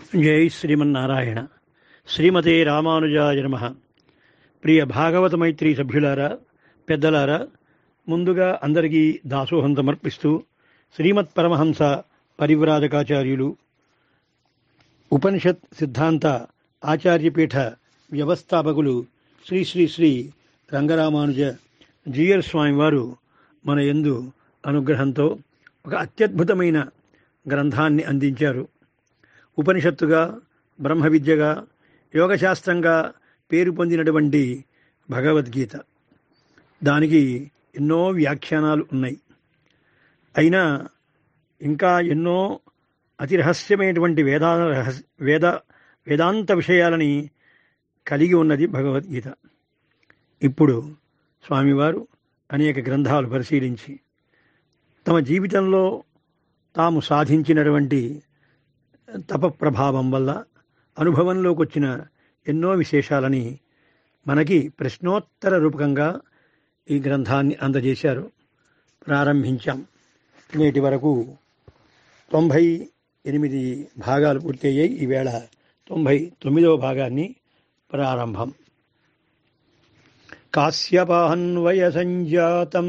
జై శ్రీమన్నారాయణ శ్రీమతే రామానుజాయ నమ ప్రియ భాగవత మైత్రి సభ్యులారా పెద్దలారా ముందుగా అందరికీ దాసోహం సమర్పిస్తూ శ్రీమత్ పరమహంస పరివ్రాజకాచార్యులు ఉపనిషత్ సిద్ధాంత ఆచార్యపీఠ వ్యవస్థాపకులు శ్రీ శ్రీ శ్రీ రంగరామానుజ జీయర్ స్వామి వారు మన యందు అనుగ్రహంతో ఒక అత్యద్భుతమైన గ్రంథాన్ని అందించారు ఉపనిషత్తుగా బ్రహ్మ విద్యగా యోగశాస్త్రంగా పేరు పొందినటువంటి భగవద్గీత దానికి ఎన్నో వ్యాఖ్యానాలు ఉన్నాయి అయినా ఇంకా ఎన్నో అతి రహస్యమైనటువంటి వేదా రహస్య వేద వేదాంత విషయాలని కలిగి ఉన్నది భగవద్గీత ఇప్పుడు స్వామివారు అనేక గ్రంథాలు పరిశీలించి తమ జీవితంలో తాము సాధించినటువంటి తప ప్రభావం వల్ల అనుభవంలోకి వచ్చిన ఎన్నో విశేషాలని మనకి ప్రశ్నోత్తర రూపకంగా ఈ గ్రంథాన్ని అందజేశారు ప్రారంభించాం నేటి వరకు తొంభై ఎనిమిది భాగాలు పూర్తయ్యాయి ఈవేళ తొంభై తొమ్మిదవ భాగాన్ని ప్రారంభం కాశ్యపాన్వయ సంజాతం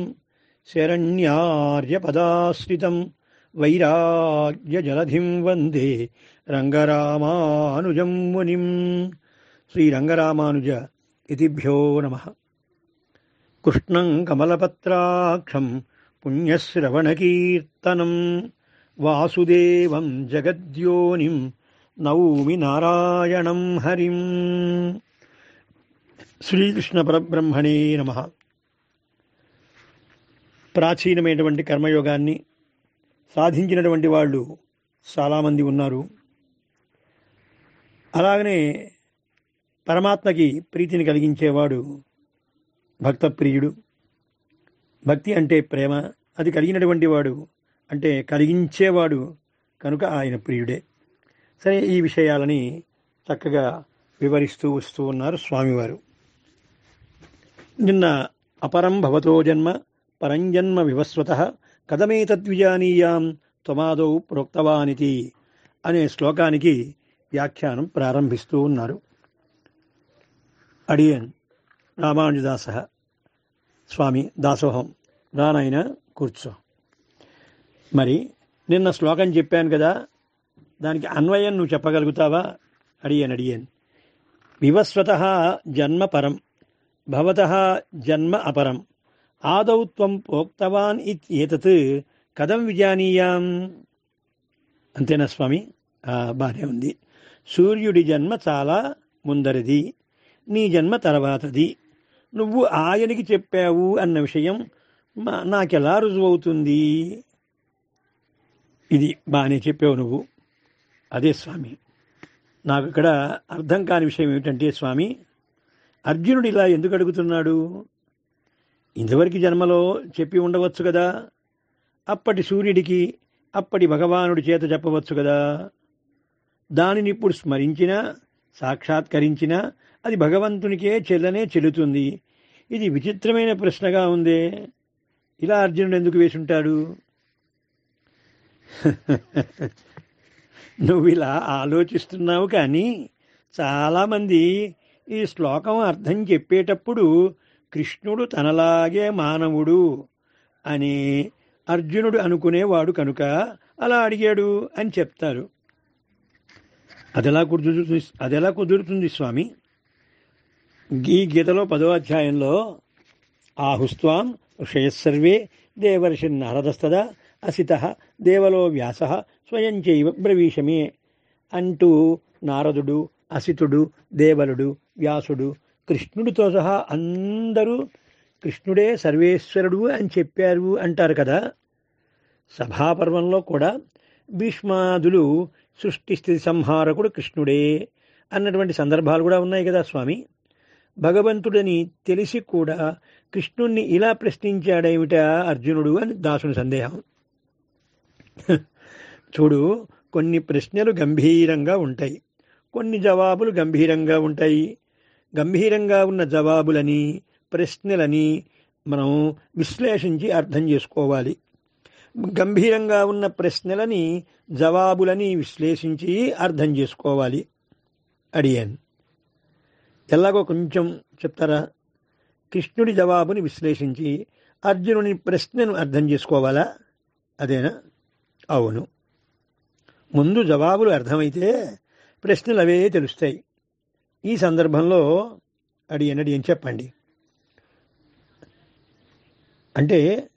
శరణ్యార్యపదాశ్రితం వైరాగ్యజలధిం వందే రంగరామానుజం మునిం శ్రీరంగరామానుజ ఇతిభ్యో నమ కృష్ణం కమలపత్రాక్షం పుణ్యశ్రవణకీర్తనం వాసుదేవం జగద్యోనిం నౌమి నారాయణం హరిం శ్రీకృష్ణ పరబ్రహ్మణే నమ ప్రాచీనమైనటువంటి కర్మయోగాన్ని సాధించినటువంటి వాళ్ళు చాలామంది ఉన్నారు అలాగనే పరమాత్మకి ప్రీతిని కలిగించేవాడు భక్త ప్రియుడు భక్తి అంటే ప్రేమ అది కలిగినటువంటి వాడు అంటే కలిగించేవాడు కనుక ఆయన ప్రియుడే సరే ఈ విషయాలని చక్కగా వివరిస్తూ వస్తూ ఉన్నారు స్వామివారు నిన్న అపరం భవతో జన్మ పరంజన్మ వివస్వత కథమేతద్విజానీయాం త్వమాదౌ ప్రోక్తవానితి అనే శ్లోకానికి వ్యాఖ్యానం ప్రారంభిస్తూ ఉన్నారు అడియన్ రామానుజదాస స్వామి దాసోహం రానాయన కూర్చో మరి నిన్న శ్లోకం చెప్పాను కదా దానికి అన్వయం నువ్వు చెప్పగలుగుతావా అడియన్ అడియన్ వివస్వత జన్మ పరం భవత జన్మ అపరం ఆదౌ త్వం ప్రోక్తవాన్ ఇత్యేతత్ కథం విజానీయాం అంతేనా స్వామి బాగానే ఉంది సూర్యుడి జన్మ చాలా ముందరిది నీ జన్మ తర్వాతది నువ్వు ఆయనకి చెప్పావు అన్న విషయం నాకెలా రుజువవుతుంది ఇది బాగానే చెప్పావు నువ్వు అదే స్వామి నాకు ఇక్కడ అర్థం కాని విషయం ఏమిటంటే స్వామి అర్జునుడు ఇలా ఎందుకు అడుగుతున్నాడు ఇంతవరకు జన్మలో చెప్పి ఉండవచ్చు కదా అప్పటి సూర్యుడికి అప్పటి భగవానుడి చేత చెప్పవచ్చు కదా దానిని ఇప్పుడు స్మరించినా సాక్షాత్కరించినా అది భగవంతునికే చెల్లనే చెల్లుతుంది ఇది విచిత్రమైన ప్రశ్నగా ఉందే ఇలా అర్జునుడు ఎందుకు వేసుంటాడు నువ్వు ఇలా ఆలోచిస్తున్నావు కానీ చాలామంది ఈ శ్లోకం అర్థం చెప్పేటప్పుడు కృష్ణుడు తనలాగే మానవుడు అని అర్జునుడు అనుకునేవాడు కనుక అలా అడిగాడు అని చెప్తారు అదెలా కుదురుతుంది అదెలా కుదురుతుంది స్వామి ఈ గీతలో పదో అధ్యాయంలో ఆహుస్వాం ఋషయస్సర్వే దేవర్షి నారదస్తద అసిత దేవలో వ్యాస స్వయం చైవ బ్రవీషమే అంటూ నారదుడు అసితుడు దేవలుడు వ్యాసుడు కృష్ణుడితో సహా అందరూ కృష్ణుడే సర్వేశ్వరుడు అని చెప్పారు అంటారు కదా సభాపర్వంలో కూడా భీష్మాదులు సృష్టి స్థితి సంహారకుడు కృష్ణుడే అన్నటువంటి సందర్భాలు కూడా ఉన్నాయి కదా స్వామి భగవంతుడని తెలిసి కూడా కృష్ణుణ్ణి ఇలా ప్రశ్నించాడేమిటా అర్జునుడు అని దాసుని సందేహం చూడు కొన్ని ప్రశ్నలు గంభీరంగా ఉంటాయి కొన్ని జవాబులు గంభీరంగా ఉంటాయి గంభీరంగా ఉన్న జవాబులని ప్రశ్నలని మనం విశ్లేషించి అర్థం చేసుకోవాలి గంభీరంగా ఉన్న ప్రశ్నలని జవాబులని విశ్లేషించి అర్థం చేసుకోవాలి అడిగాను ఎలాగో కొంచెం చెప్తారా కృష్ణుడి జవాబుని విశ్లేషించి అర్జునుని ప్రశ్నను అర్థం చేసుకోవాలా అదేనా అవును ముందు జవాబులు అర్థమైతే ప్రశ్నలు అవే తెలుస్తాయి ఈ సందర్భంలో అడిగిన ఏం చెప్పండి అంటే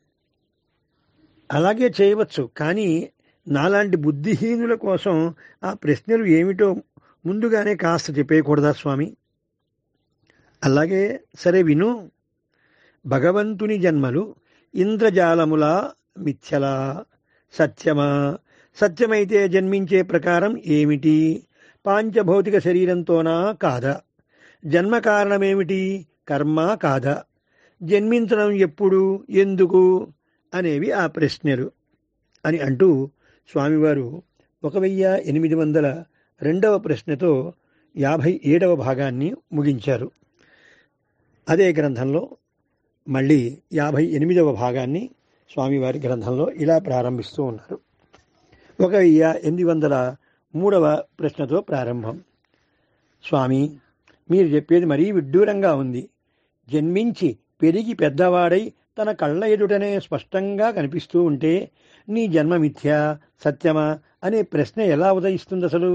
అలాగే చేయవచ్చు కానీ నాలాంటి బుద్ధిహీనుల కోసం ఆ ప్రశ్నలు ఏమిటో ముందుగానే కాస్త చెప్పేయకూడదా స్వామి అలాగే సరే విను భగవంతుని జన్మలు ఇంద్రజాలముల మిథ్యలా సత్యమా సత్యమైతే జన్మించే ప్రకారం ఏమిటి పాంచభౌతిక శరీరంతోనా కాదా జన్మ కారణమేమిటి కర్మ కాదా జన్మించడం ఎప్పుడు ఎందుకు అనేవి ఆ ప్రశ్నలు అని అంటూ స్వామివారు ఒక వెయ్యి ఎనిమిది వందల రెండవ ప్రశ్నతో యాభై ఏడవ భాగాన్ని ముగించారు అదే గ్రంథంలో మళ్ళీ యాభై ఎనిమిదవ భాగాన్ని స్వామివారి గ్రంథంలో ఇలా ప్రారంభిస్తూ ఉన్నారు ఒక వెయ్యి ఎనిమిది వందల మూడవ ప్రశ్నతో ప్రారంభం స్వామి మీరు చెప్పేది మరీ విడ్డూరంగా ఉంది జన్మించి పెరిగి పెద్దవాడై తన కళ్ళ ఎదుటనే స్పష్టంగా కనిపిస్తూ ఉంటే నీ జన్మ మిథ్యా సత్యమా అనే ప్రశ్న ఎలా ఉదయిస్తుంది అసలు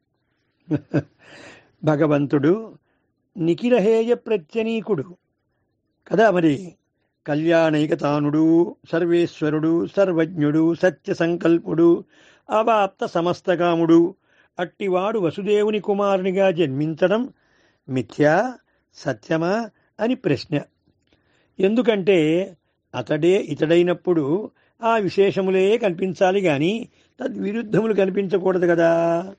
భగవంతుడు నిఖిలహేయ ప్రత్యనీకుడు కదా మరి కళ్యాణైకతానుడు సర్వేశ్వరుడు సర్వజ్ఞుడు సత్య సంకల్పుడు అవాప్త సమస్తకాముడు అట్టివాడు వసుదేవుని కుమారునిగా జన్మించడం మిథ్యా సత్యమా అని ప్రశ్న ఎందుకంటే అతడే ఇతడైనప్పుడు ఆ విశేషములే కనిపించాలి గాని తద్విరుద్ధములు కనిపించకూడదు కదా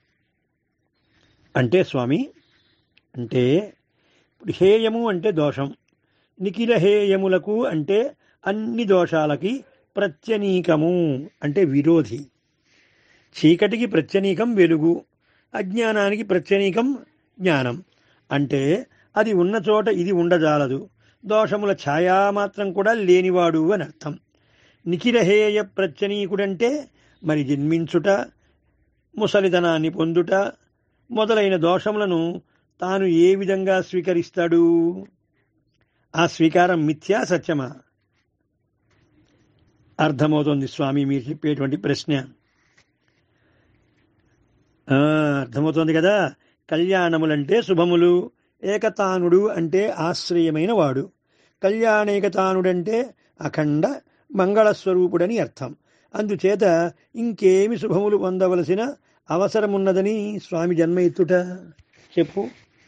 అంటే స్వామి అంటే ఇప్పుడు హేయము అంటే దోషం నిఖిల హేయములకు అంటే అన్ని దోషాలకి ప్రత్యనీకము అంటే విరోధి చీకటికి ప్రత్యనీకం వెలుగు అజ్ఞానానికి ప్రత్యనీకం జ్ఞానం అంటే అది ఉన్న చోట ఇది ఉండజాలదు దోషముల ఛాయామాత్రం కూడా లేనివాడు అని అర్థం నిఖిలహేయ ప్రత్యనీకుడంటే మరి జన్మించుట ముసలితనాన్ని పొందుట మొదలైన దోషములను తాను ఏ విధంగా స్వీకరిస్తాడు ఆ స్వీకారం మిథ్యా సత్యమా అర్థమవుతోంది స్వామి మీరు చెప్పేటువంటి ప్రశ్న ఆ, అర్థమవుతోంది కదా కళ్యాణములంటే శుభములు ఏకతానుడు అంటే ఆశ్రయమైన వాడు కళ్యాణేకతానుడంటే అఖండ మంగళస్వరూపుడని అర్థం అందుచేత ఇంకేమి శుభములు పొందవలసిన అవసరమున్నదని స్వామి జన్మ ఎత్తుట చెప్పు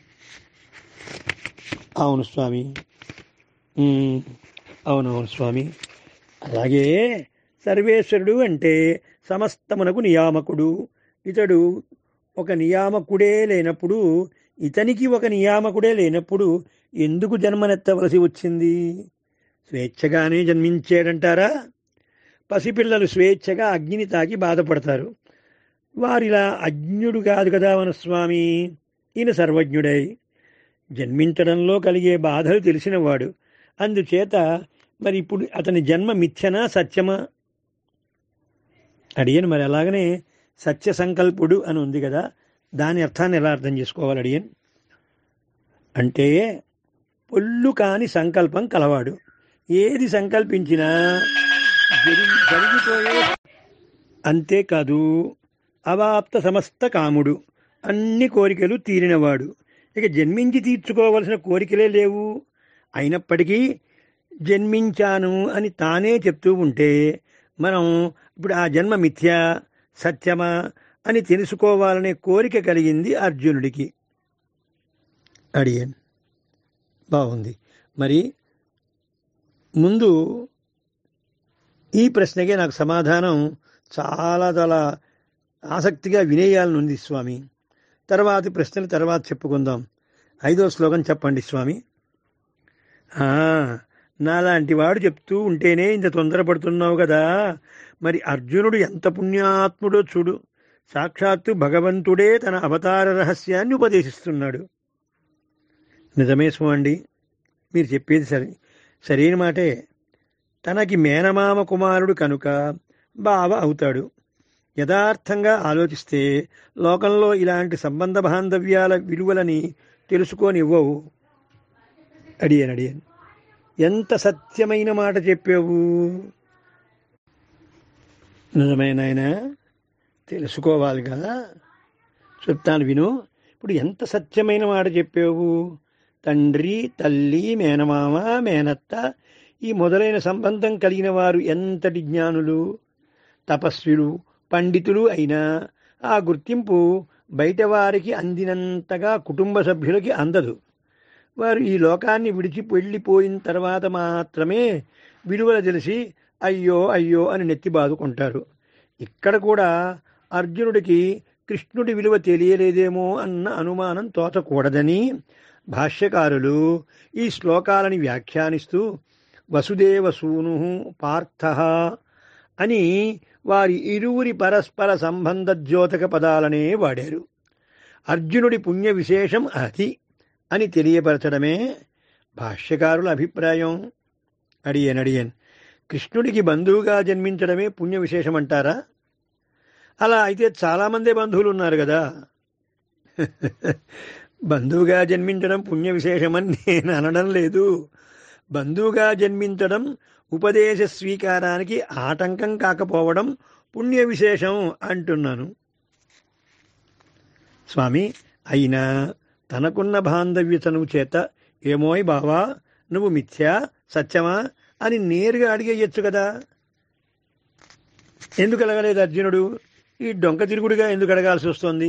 అవును స్వామి ఉమ్, అవునవును స్వామి అలాగే సర్వేశ్వరుడు అంటే సమస్తమునకు నియామకుడు ఇతడు ఒక నియామకుడే లేనప్పుడు ఇతనికి ఒక నియామకుడే లేనప్పుడు ఎందుకు జన్మనెత్తవలసి వచ్చింది స్వేచ్ఛగానే జన్మించాడంటారా పసిపిల్లలు స్వేచ్ఛగా అగ్నిని తాకి బాధపడతారు వారిలా అజ్ఞుడు కాదు కదా మన స్వామి ఈయన సర్వజ్ఞుడై జన్మించడంలో కలిగే బాధలు తెలిసినవాడు అందుచేత మరి ఇప్పుడు అతని జన్మ మిథ్యనా సత్యమా అడియన్ మరి అలాగనే సత్య సంకల్పుడు అని ఉంది కదా దాని అర్థాన్ని ఎలా అర్థం చేసుకోవాలి అడియన్ అంటే పొల్లు కాని సంకల్పం కలవాడు ఏది సంకల్పించినా జరి జరిగిపోయే అంతేకాదు అవాప్త సమస్త కాముడు అన్ని కోరికలు తీరినవాడు ఇక జన్మించి తీర్చుకోవలసిన కోరికలే లేవు అయినప్పటికీ జన్మించాను అని తానే చెప్తూ ఉంటే మనం ఇప్పుడు ఆ జన్మ మిథ్యా సత్యమా అని తెలుసుకోవాలనే కోరిక కలిగింది అర్జునుడికి అడియన్ బాగుంది మరి ముందు ఈ ప్రశ్నకే నాకు సమాధానం చాలా చాలా ఆసక్తిగా వినేయాలని ఉంది స్వామి తర్వాతి ప్రశ్నలు తర్వాత చెప్పుకుందాం ఐదో శ్లోకం చెప్పండి స్వామి ఆ, నాలాంటి వాడు చెప్తూ ఉంటేనే ఇంత తొందరపడుతున్నావు కదా మరి అర్జునుడు ఎంత పుణ్యాత్ముడో చూడు సాక్షాత్తు భగవంతుడే తన అవతార రహస్యాన్ని ఉపదేశిస్తున్నాడు నిజమే స్వాండి మీరు చెప్పేది సరే సరైన మాటే తనకి మేనమామ కుమారుడు కనుక బావ అవుతాడు యథార్థంగా ఆలోచిస్తే లోకంలో ఇలాంటి సంబంధ బాంధవ్యాల విలువలని తెలుసుకోనివ్వవు అడిగాను అడిగాను ఎంత సత్యమైన మాట చెప్పావు నిజమైన తెలుసుకోవాలి కదా చెప్తాను విను ఇప్పుడు ఎంత సత్యమైన మాట చెప్పావు తండ్రి తల్లి మేనమామ మేనత్త ఈ మొదలైన సంబంధం కలిగిన వారు ఎంతటి జ్ఞానులు తపస్విలు పండితులు అయినా ఆ గుర్తింపు బయట వారికి అందినంతగా కుటుంబ సభ్యులకి అందదు వారు ఈ లోకాన్ని విడిచి వెళ్ళిపోయిన తర్వాత మాత్రమే విలువలు తెలిసి అయ్యో అయ్యో అని నెత్తి బాదుకుంటారు ఇక్కడ కూడా అర్జునుడికి కృష్ణుడి విలువ తెలియలేదేమో అన్న అనుమానం తోచకూడదని భాష్యకారులు ఈ శ్లోకాలని వ్యాఖ్యానిస్తూ వసుదేవ సూను పార్థ అని వారి ఇరువురి పరస్పర సంబంధ ద్యోతక పదాలనే వాడారు అర్జునుడి పుణ్య విశేషం అది అని తెలియపరచడమే భాష్యకారుల అభిప్రాయం అడియన్ అడియన్ కృష్ణుడికి బంధువుగా జన్మించడమే పుణ్య విశేషం అంటారా అలా అయితే చాలామందే బంధువులు ఉన్నారు కదా బంధువుగా జన్మించడం పుణ్య విశేషమని నేను అనడం లేదు బంధువుగా జన్మించడం ఉపదేశ స్వీకారానికి ఆటంకం కాకపోవడం పుణ్య విశేషం అంటున్నాను స్వామి అయినా తనకున్న బాంధవ్యతను చేత ఏమోయ్ బావా నువ్వు మిథ్యా సత్యమా అని నేరుగా అడిగేయచ్చు కదా ఎందుకు అడగలేదు అర్జునుడు ఈ డొంక తిరుగుడుగా ఎందుకు అడగాల్సి వస్తుంది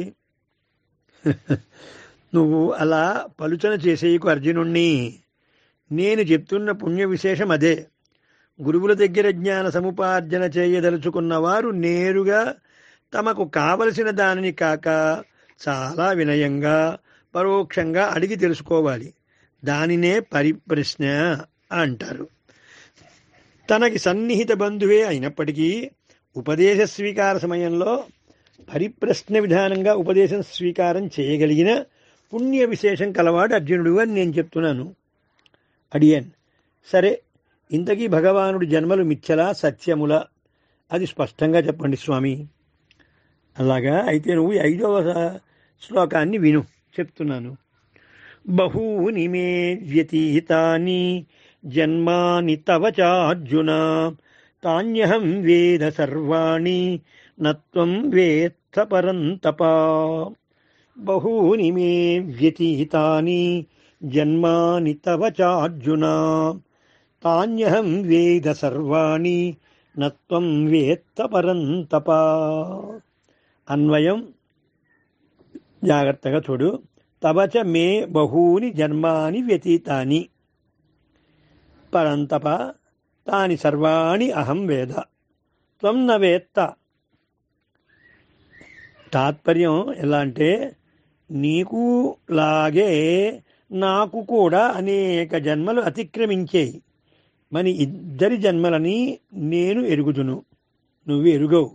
నువ్వు అలా పలుచన చేసేయకు అర్జునుణ్ణి నేను చెప్తున్న పుణ్య విశేషం అదే గురువుల దగ్గర జ్ఞాన సముపార్జన చేయదలుచుకున్న వారు నేరుగా తమకు కావలసిన దానిని కాక చాలా వినయంగా పరోక్షంగా అడిగి తెలుసుకోవాలి దానినే పరిప్రశ్న అంటారు తనకి సన్నిహిత బంధువే అయినప్పటికీ ఉపదేశ స్వీకార సమయంలో పరిప్రశ్న విధానంగా ఉపదేశం స్వీకారం చేయగలిగిన పుణ్య విశేషం కలవాడు అర్జునుడు అని నేను చెప్తున్నాను అడియన్ సరే ఇంతకీ భగవానుడి జన్మలు మిథ్యలా సత్యముల అది స్పష్టంగా చెప్పండి స్వామి అలాగా అయితే నువ్వు ఈ ఐదవ శ్లోకాన్ని విను చెప్తున్నాను బహూని మే వ్యతీతాని జన్మాని తవ చార్జున తాన్యహం వేద సర్వాణి నత్వం వేత్త పరంతప బహూని మే వ్యతీతాని జన్మాని తవ చార్జున తాన్యహం వేద సర్వాణి నత్వం వేత్త పరంతప అన్వయం జాగ్రత్తగా చూడు తవచ మే బహూని జన్మాని వ్యతీతాని పరంతప తాని సర్వాణి అహం వేద త్వం న వేత్త తాత్పర్యం ఎలా అంటే నీకు లాగే నాకు కూడా అనేక జన్మలు అతిక్రమించేయి మన ఇద్దరి జన్మలని నేను ఎరుగుదును నువ్వు ఎరుగవు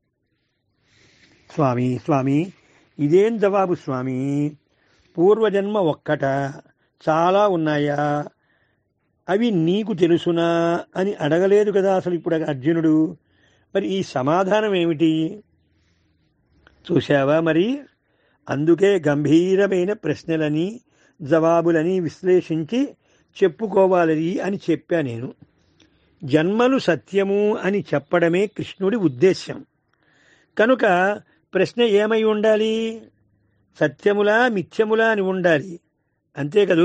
స్వామి స్వామి ఇదేం జవాబు స్వామి పూర్వజన్మ ఒక్కట చాలా ఉన్నాయా అవి నీకు తెలుసునా అని అడగలేదు కదా అసలు ఇప్పుడు అర్జునుడు మరి ఈ సమాధానం ఏమిటి చూశావా మరి అందుకే గంభీరమైన ప్రశ్నలని జవాబులని విశ్లేషించి చెప్పుకోవాలి అని చెప్పా నేను జన్మలు సత్యము అని చెప్పడమే కృష్ణుడి ఉద్దేశ్యం కనుక ప్రశ్న ఏమై ఉండాలి సత్యములా మిథ్యములా అని ఉండాలి అంతే కదూ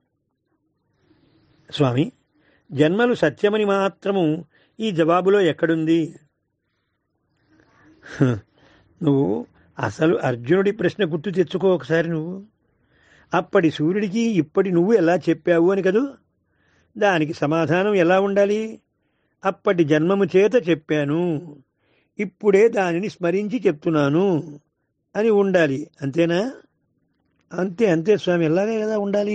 స్వామి జన్మలు సత్యమని మాత్రము ఈ జవాబులో ఎక్కడుంది హ, నువ్వు అసలు అర్జునుడి ప్రశ్న గుర్తు తెచ్చుకో ఒకసారి నువ్వు అప్పటి సూర్యుడికి ఇప్పటి నువ్వు ఎలా చెప్పావు అని కదూ దానికి సమాధానం ఎలా ఉండాలి అప్పటి జన్మము చేత చెప్పాను ఇప్పుడే దానిని స్మరించి చెప్తున్నాను అని ఉండాలి అంతేనా అంతే అంతే స్వామి ఎలాగే కదా ఉండాలి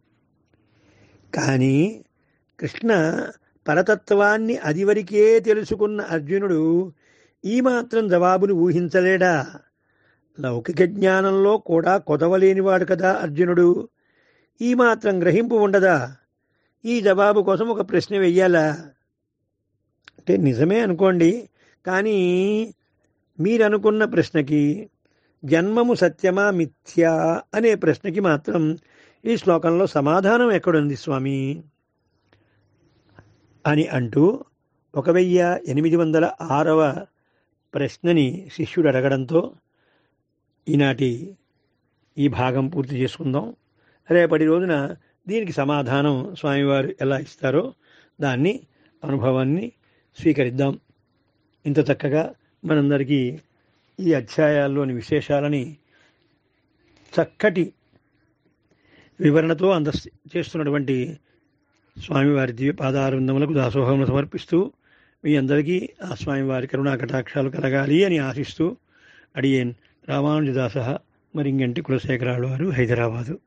కానీ కృష్ణ పరతత్వాన్ని అదివరకే తెలుసుకున్న అర్జునుడు ఈ మాత్రం జవాబును ఊహించలేడా లౌకిక జ్ఞానంలో కూడా కొదవలేనివాడు కదా అర్జునుడు ఈ మాత్రం గ్రహింపు ఉండదా ఈ జవాబు కోసం ఒక ప్రశ్న వెయ్యాలా అంటే నిజమే అనుకోండి కానీ మీరు అనుకున్న ప్రశ్నకి జన్మము సత్యమా మిథ్యా అనే ప్రశ్నకి మాత్రం ఈ శ్లోకంలో సమాధానం ఎక్కడుంది స్వామి అని అంటూ ఒక వెయ్యి ఎనిమిది వందల ఆరవ ప్రశ్నని శిష్యుడు అడగడంతో ఈనాటి ఈ భాగం పూర్తి చేసుకుందాం రేపటి రోజున దీనికి సమాధానం స్వామివారు ఎలా ఇస్తారో దాన్ని అనుభవాన్ని స్వీకరిద్దాం ఇంత చక్కగా మనందరికీ ఈ అధ్యాయాల్లోని విశేషాలని చక్కటి వివరణతో అంద చేస్తున్నటువంటి స్వామివారి దివ్య పాదారవిందములకు దాసోహములు సమర్పిస్తూ మీ అందరికీ ఆ స్వామివారి కరుణా కటాక్షాలు కలగాలి అని ఆశిస్తూ అడియేన్ రామానుజదాస మరింగంటి కులశేఖరాలు వారు హైదరాబాదు